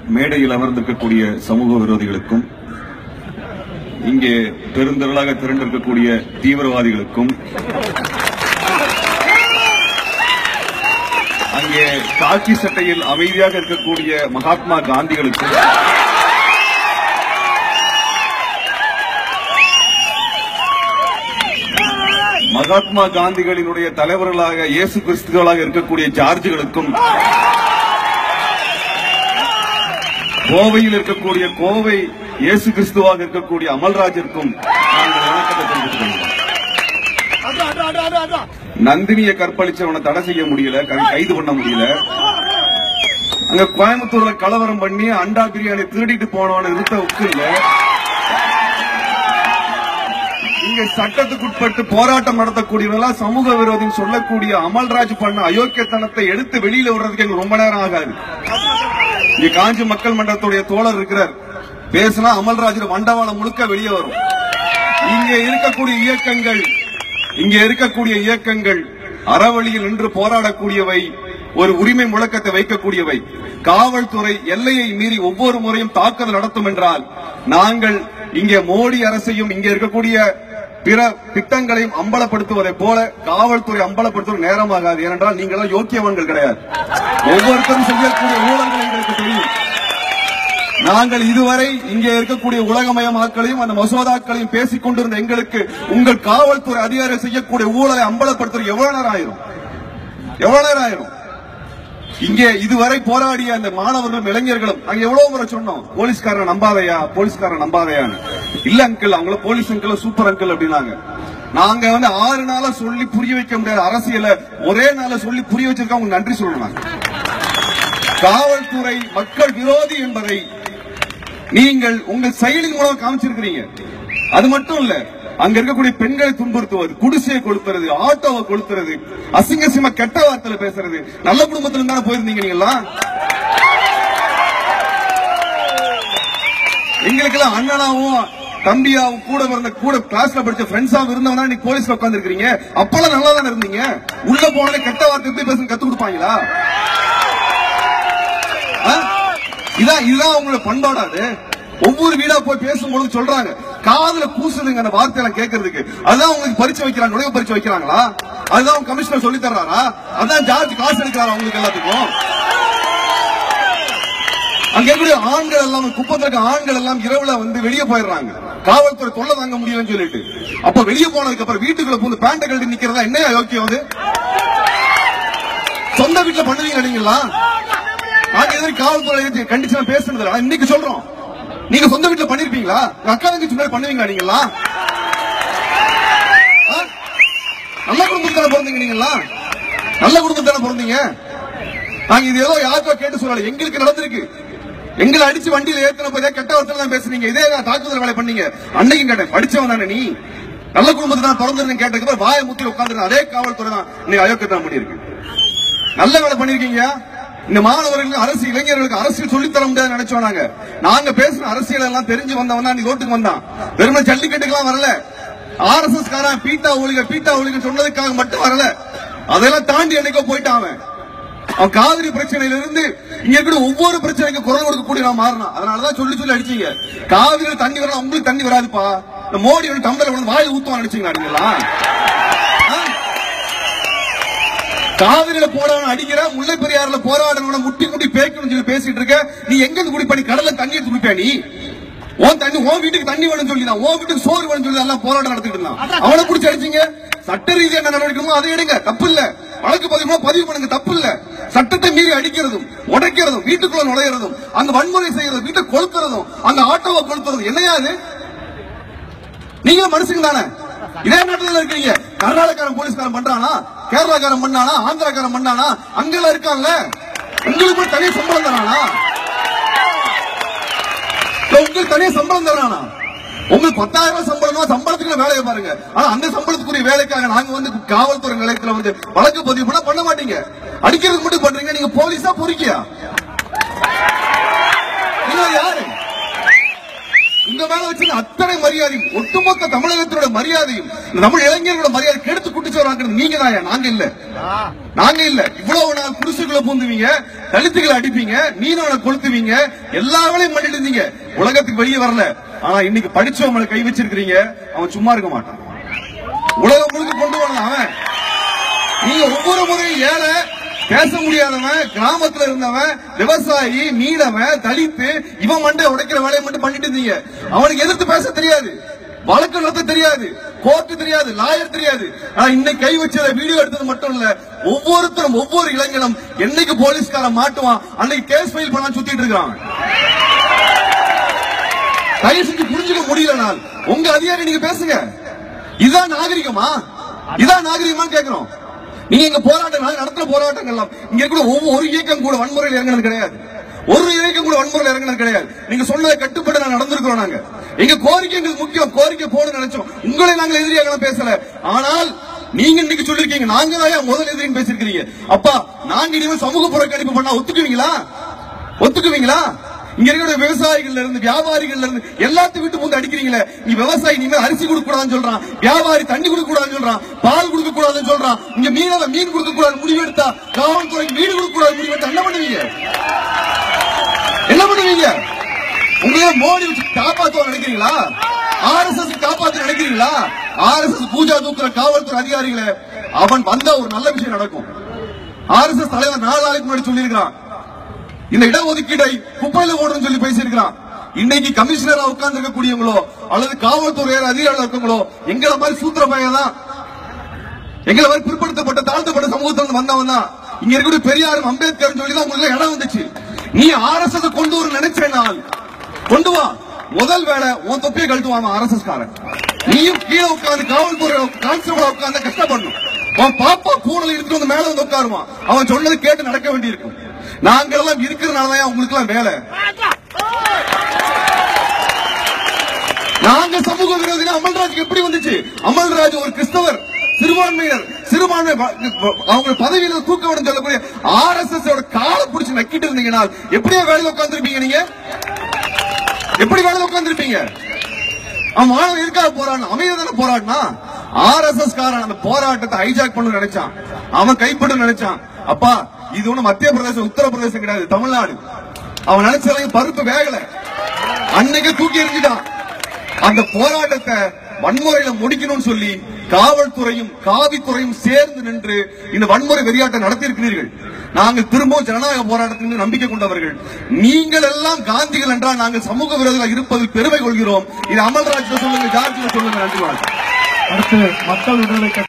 மேடையில் அமர்ந்திருக்கக்கூடிய சமூக விரோதிகளுக்கும் இங்கே பெருந்திரளாக திரண்டிருக்கக்கூடிய தீவிரவாதிகளுக்கும் அங்கே காக்கி சட்டையில் அமைதியாக இருக்கக்கூடிய மகாத்மா காந்திகளுக்கும் மகாத்மா காந்திகளினுடைய தலைவர்களாக இயேசு கிறிஸ்துவர்களாக இருக்கக்கூடிய ஜார்ஜுகளுக்கும் கோவையில் இருக்கக்கூடிய கோவை இயேசு கிறிஸ்துவாக இருக்கக்கூடிய அமல்ராஜிற்கும் நாங்கள் வணக்கத்தை தெரிவித்துக் கொள்கிறோம் நந்தினியை கற்பழிச்சவனை தடை செய்ய முடியல க- கைது பண்ண முடியல அங்க கோயம்புத்தூர்ல கலவரம் பண்ணி அண்டா பிரியாணி திருடிட்டு போனவனை நிறுத்த உக்கு இல்ல இங்க சட்டத்துக்குட்பட்டு போராட்டம் நடத்தக்கூடியவெல்லாம் சமூக விரோதின்னு சொல்லக்கூடிய அமல்ராஜ் பண்ண அயோக்கியத்தனத்தை எடுத்து வெளியில விடுறதுக்கு எங்களுக்கு ரொம்ப நேரம் ஆகாது இங்க காஞ்சி மக்கள் மன்றத்துடைய தோழர் இருக்கிறார் பேசினா அமல்ராஜ் மண்டவாளம் முழுக்க வெளியே வரும் இங்க இருக்கக்கூடிய இயக்கங்கள் இங்க இருக்கக்கூடிய இயக்கங்கள் அறவழியில் நின்று போராடக்கூடியவை ஒரு உரிமை முழக்கத்தை வைக்கக்கூடியவை காவல்துறை எல்லையை மீறி ஒவ்வொரு முறையும் தாக்குதல் நடத்தும் என்றால் நாங்கள் இங்கே மோடி அரசையும் இங்கே இருக்கக்கூடிய பிற திட்டங்களையும் அம்பலப்படுத்துவதை போல காவல்துறை அம்பலப்படுத்துவது நேரமாகாது ஏனென்றால் நீங்களாம் யோக்கியவன்கள் கிடையாது ஒவ்வொருத்தரும் செய்யக்கூடிய ஊழல்கள் எங்களுக்கு தெரியும் நாங்கள் இதுவரை இங்கே இருக்கக்கூடிய உலகமயமாக்களையும் அந்த மசோதாக்களையும் பேசிக் கொண்டிருந்த எங்களுக்கு உங்கள் காவல்துறை அதிகாரி செய்யக்கூடிய ஊழலை அம்பலப்படுத்துறது எவ்வளவு நேரம் ஆயிரும் எவ்வளவு நேரம் ஆயிரும் இங்கே இதுவரை போராடிய அந்த மாணவர்களும் இளைஞர்களும் அங்க எவ்வளவு முறை சொன்னோம் போலீஸ்காரன் நம்பாதையா போலீஸ்காரன் நம்பாதையான்னு இல்ல அங்கிள் அவங்கள போலீஸ் அங்கிள் சூப்பர் அங்கிள் அப்படின்னாங்க நாங்க வந்து ஆறு நாளா சொல்லி புரிய வைக்க முடியாத அரசியலை ஒரே நாள சொல்லி புரிய வச்சிருக்கோம் உங்களுக்கு நன்றி சொல்லணும் நாங்க. காவல்துறை மக்கள் விரோதி என்பதை நீங்கள் உங்கள் செயலின் மூலம் காமிச்சிருக்கிறீங்க அது மட்டும் இல்ல அங்க இருக்கக்கூடிய பெண்களை துன்புறுத்துவது குடிசையை கொளுத்துறது ஆட்டோவை கொளுத்துறது அசிங்க அசிங்கமா கெட்ட வார்த்தையில பேசுறது நல்ல குடும்பத்துல இருந்தானே போயிருந்தீங்க நீங்களா எங்களுக்கு எல்லாம் அண்ணனாவும் தம்பியாவும் கூட பிறந்த கூட கிளாஸ்ல படிச்ச ஃப்ரெண்ட்ஸாவும் இருந்தவனா நீ போலீஸ்ல உட்கார்ந்து இருக்கீங்க அப்பெல்லாம் நல்லா தானே இருந்தீங்க உள்ள போனே கெட்ட வார்த்தை எப்படி பேச கத்து கொடுப்பாங்களா ஆ? இதான் இதுதான் உங்களோட பண்பாடா அது ஒவ்வொரு வீடா போய் பேசும்பொழுது சொல்றாங்க காதுல கூசுதுங்க அந்த வார்த்தையெல்லாம் கேட்கறதுக்கு அதுதான் உங்களுக்கு பரிச்சை வைக்கிறாங்க நுழைவு பரிச்சை வைக்கிறாங்களா அதுதான் உங்க கமிஷனர் சொல்லி தர்றாரா அதான் ஜார்ஜ் காசு எடுக்கிறாரா உங்களுக்கு எல்லாத்துக்கும் அங்க இருக்கக்கூடிய ஆண்கள் எல்லாம் குப்பத்துல இருக்க ஆண்கள் எல்லாம் இரவுல வந்து வெளியே போயிடுறாங்க காவல்துறை தொல்லை தாங்க முடியலன்னு சொல்லிட்டு அப்ப வெளியே போனதுக்கு அப்புறம் வீட்டுக்குள்ள பூந்து பேண்ட கழட்டி நிக்கிறதா என்ன யோக்கியம் அது சொந்த வீட்டுல பண்ணுவீங்க நீங்களா நாங்க எதிர்த்து காவல்துறை கண்டிஷன் பேசுனது இல்ல. ஆனா இன்னைக்கு சொல்றோம் நீங்க சொந்த வீட்டுல பண்ணிருப்பீங்களா உங்க அக்கா தங்கச்சி முன்னாடி பண்ணுவீங்களா நீங்களா ஆ? நல்ல குடும்பத்தான பிறந்தீங்க நீங்களா நல்ல குடும்பத்தான பிறந்தீங்க நாங்க இது ஏதோ யாருக்கோ கேட்டு சொல்லல எங்களுக்கு நடந்திருக்கு எங்களை அடிச்சு வண்டியில ஏத்தின போதே கெட்ட வார்த்தை தான் பேசுனீங்க இதே தான் தாக்குதல் வேலை பண்ணீங்க அன்னைக்கும் கேட்டேன் படிச்சவன் தானே நீ நல்ல குடும்பத்தை தான் பிறந்திருந்தேன் கேட்டதுக்கு அப்புறம் வாயை முத்தி உட்கார்ந்து அதே காவல்துறை தான் நீ அயோக்கியத்தான் பண்ணியிருக்கு நல்ல வேலை பண்ணிருக்கீங்க இந்த மாணவர்களுக்கு அரசு இளைஞர்களுக்கு அரசியல் சொல்லித் தர முடியாது நினைச்சோம் நாங்க நாங்க பேசுன அரசியல் எல்லாம் தெரிஞ்சு வந்தவன் தான் நீ ரோட்டுக்கு வந்தான் வெறுமனே ஜல்லிக்கட்டுக்கெல்லாம் வரல ஆர் எஸ் எஸ் காரன் பீட்டா ஒழிக பீட்டா ஒழிக சொன்னதுக்காக மட்டும் வரல அதெல்லாம் தாண்டி என்னைக்கோ போயிட்டான் அவன் அவன் காவிரி பிரச்சனையில இருந்து இங்க இருக்கிற ஒவ்வொரு பிரச்சனைக்கும் குரல் கொடுக்கக்கூடிய நான் மாறினான் அதனாலதான் சொல்லி சொல்லி அடிச்சீங்க காவிரியில தண்ணி வரலாம் உங்களுக்கு தண்ணி வராதுப்பா இந்த மோடி வந்து டம்ளர் வந்து வாயை ஊத்துவான் நினைச்சீங்களா நீங்களா ஆ? காவிரியில போடணும் அடிக்கிற முல்லை பெரியாறுல போராடணும் முட்டி முட்டி பேக்கணும் சொல்லி பேசிட்டு இருக்க நீ எங்க இருந்து குடிப்ப நீ கடல்ல தண்ணி எடுத்து குடிப்பா நீ உன் தண்ணி உன் வீட்டுக்கு தண்ணி வேணும்னு சொல்லி தான் உன் வீட்டுக்கு சோறு வேணும்னு சொல்லி எல்லாம் போராட்டம் நடத்திட்டு இருந்தான் அவனை பிடிச்சி அடிச்சீங்க சட்ட ரீதியா என்ன நடவடிக்கணுமோ அதை எடுங்க தப்பு இல்ல வழக்கு பதிவு பதிவு பண்ணுங்க தப்பு இல்ல சட்டத்தை மீறி அடிக்கிறதும் உடைக்கிறதும் வீட்டுக்குள்ள நுழையிறதும் அங்க வன்முறை செய்யறதும் வீட்டை கொளுத்துறதும் அங்க ஆட்டோவை கொளுத்துறதும் என்னையா அது நீங்க மனுஷங்க தானே இதே நாட்டுல இருக்கீங்க கர்நாடகாரன் போலீஸ்காரன் பண்றானா கேரளாக்காரன் பண்ணானா ஆந்திராக்காரன் பண்ணானா அங்கெல்லாம் இருக்காங்கல்ல உங்களுக்கு மட்டும் தனியா சம்பளம் தரானா இல்ல உங்களுக்கு தனியா சம்பளம் தரானா உங்களுக்கு பத்தாயிரம் ரூபாய் சம்பளம் சம்பளத்துக்கு வேலையை பாருங்க ஆனா அந்த சம்பளத்துக்குரிய வேலைக்காக நாங்க வந்து காவல்துறை நிலையத்துல வந்து வழக்கு பதிவு பண்ண பண்ண மாட்டீங்க அடிக்கிறதுக்கு மட்டும் பண்றீங்க நீங்க போலீஸா பொறிக்கியா நீங்க யாரு உங்க உங்க மேல வச்சிருந்த அத்தனை மரியாதையும் ஒட்டுமொத்த தமிழகத்தோட மரியாதையும் இந்த தமிழ் இளைஞர்களோட மரியாதை கெடுத்து குட்டிச்சு வராங்கிறது நீங்க தான் நாங்க இல்ல நாங்க இல்ல இவ்வளவு நாள் குடிசுக்குள்ள பூந்துவீங்க தலித்துகளை அடிப்பீங்க மீனவனை கொளுத்துவீங்க எல்லா வேலையும் பண்ணிட்டு இருந்தீங்க உலகத்துக்கு வெளியே வரல ஆனா இன்னைக்கு படிச்சவங்களை கை வச்சிருக்கிறீங்க அவன் சும்மா இருக்க மாட்டான் உலகம் முழுக்க கொண்டு வரலாம் அவன் நீங்க ஒவ்வொரு முறையும் ஏழை பேச முடியாதவன் கிராமத்துல இருந்தவன் விவசாயி மீனவன் தலித்து இவன் மண்டை உடைக்கிற வேலையை மட்டும் பண்ணிட்டு இருந்தீங்க அவனுக்கு எதிர்த்து பேச தெரியாது வழக்கு நடத்த தெரியாது கோர்ட்டு தெரியாது லாயர் தெரியாது ஆனா இன்னைக்கு கை வச்சத வீடியோ எடுத்தது மட்டும் இல்ல ஒவ்வொருத்தரும் ஒவ்வொரு இளைஞனும் என்னைக்கு போலீஸ்காரன் மாட்டுவான் அன்னைக்கு கேஸ் ஃபைல் பண்ண சுத்திட்டு இருக்கான் தயவு செஞ்சு புரிஞ்சுக்க முடியலனால் உங்க அதிகாரி நீங்க பேசுங்க இதான் நாகரிகமா இதான் நாகரிகமா கேக்குறோம் நீங்க இங்க போராட்டம் நாங்க நடத்துற போராட்டங்கள்லாம் இங்க கூட ஒவ்வொரு இயக்கம் கூட வன்முறையில் இறங்கினது கிடையாது ஒரு இயக்கம் கூட வன்முறையில் இறங்கினது கிடையாது நீங்க சொன்னதை கட்டுப்பட்டு நாங்க நடந்திருக்கிறோம் நாங்க எங்க கோரிக்கை எங்களுக்கு முக்கியம் கோரிக்கை போட நினைச்சோம் உங்களை நாங்கள் எதிரியாக பேசல ஆனால் நீங்க இன்னைக்கு சொல்லிருக்கீங்க நாங்க தான் முதல் எதிரின்னு பேசிருக்கீங்க அப்பா நாங்க இனிமே சமூக புறக்கணிப்பு பண்ணா ஒத்துக்குவீங்களா ஒத்துக்குவீங்களா இங்க இருக்கிற விவசாயிகள்ல இருந்து வியாபாரிகள்ல இருந்து எல்லாத்தையும் விட்டு வந்து அடிக்கிறீங்களே இங்க விவசாயி இனிமே அரிசி கொடுக்க கூடாதுன்னு சொல்றான் வியாபாரி தண்ணி கொடுக்க கூடாதுன்னு சொல்றான் பால் கொடுக்க கூடாதுன்னு சொல்றான் இங்க மீனவ மீன் கொடுக்க கூடாது முடிவு எடுத்தா காவல்துறைக்கு வீடு கொடுக்க கூடாது முடிவு எடுத்தா என்ன பண்ணுவீங்க என்ன பண்ணுவீங்க உங்களே மோடி வச்சு காப்பாத்துவ நினைக்கிறீங்களா ஆர் எஸ் எஸ் காப்பாத்து நினைக்கிறீங்களா ஆர் எஸ் எஸ் பூஜா தூக்குற காவல்துறை அதிகாரிகளை அவன் வந்தா ஒரு நல்ல விஷயம் நடக்கும் ஆர் எஸ் எஸ் தலைவர் நாலு நாளைக்கு முன்னாடி சொல்லியிருக்கான் இந்த இடஒதுக்கீடை குப்பையில போடுன்னு சொல்லி பேசியிருக்கிறான் இன்னைக்கு கமிஷனரா உட்கார்ந்து இருக்கக்கூடியவங்களோ அல்லது காவல்துறை அதிகாரிகள் இருக்கவங்களோ எங்களை மாதிரி சூத்திர பையன் தான் எங்களை மாதிரி பிற்படுத்தப்பட்ட தாழ்த்தப்பட்ட சமூகத்துல இருந்து வந்தவன் தான் இங்க இருக்கக்கூடிய பெரியாரும் அம்பேத்கர் சொல்லி தான் உங்களுக்கு இடம் வந்துச்சு நீ ஆர் எஸ் எஸ் கொண்டு வர நினைச்சேனால் கொண்டு வா முதல் வேலை உன் தொப்பியை கழட்டுவான் ஆர் எஸ் எஸ் காரன் நீயும் கீழே உட்கார்ந்து காவல்துறை கான்ஸ்டபிளா உட்கார்ந்து கஷ்டப்படணும் உன் பாப்பா பூனல் எடுத்துட்டு வந்து மேல வந்து உட்காருவான் அவன் சொன்னது கேட்டு நடக்க வேண்டியிருக்கும் நாங்களெல்லாம் இருக்கிறனாலதான் உங்களுக்கு எல்லாம் வேலை நாங்க சமூக விரோதி அமல்ராஜ் எப்படி வந்துச்சு அமல்ராஜ் ஒரு கிறிஸ்தவர் சிறுபான்மையினர் சிறுபான்மை அவங்க பதவியில தூக்க விடும் சொல்லக்கூடிய ஆர் எஸ் எஸ் காலை பிடிச்சு நக்கிட்டு இருந்தீங்கன்னா எப்படியா வேலையில உட்காந்துருப்பீங்க நீங்க எப்படி வேலையில உட்காந்துருப்பீங்க அவன் மாணவன் எதுக்காக போராடினா அமைதியா தானே போராடினா ஆர் எஸ் எஸ் காரன் அந்த போராட்டத்தை ஹைஜாக் பண்ண நினைச்சான் அவன் கைப்பற்ற நினைச்சான் அப்பா இது ஒண்ணு மத்திய பிரதேசம் உத்தரப்பிரதேசம் கிடையாது தமிழ்நாடு அவன் நினைச்ச பருப்பு வேகல அன்னைக்கு தூக்கி எறிஞ்சிட்டான் அந்த போராட்டத்தை வன்முறையில முடிக்கணும்னு சொல்லி காவல்துறையும் காவித்துறையும் சேர்ந்து நின்று இந்த வன்முறை வெறியாட்டம் நடத்தியிருக்கிறீர்கள் நாங்கள் திரும்பவும் ஜனநாயக போராட்டத்தின் மீது நம்பிக்கை கொண்டவர்கள் நீங்கள் எல்லாம் காந்திகள் என்றால் நாங்கள் சமூக விரோதிகள் இருப்பதில் பெருமை கொள்கிறோம் இது அமல்ராஜ் சொல்லுங்க ஜார்ஜ் சொல்லுங்க நன்றி வணக்கம் அடுத்து மக்கள் விடுதலை கட்சி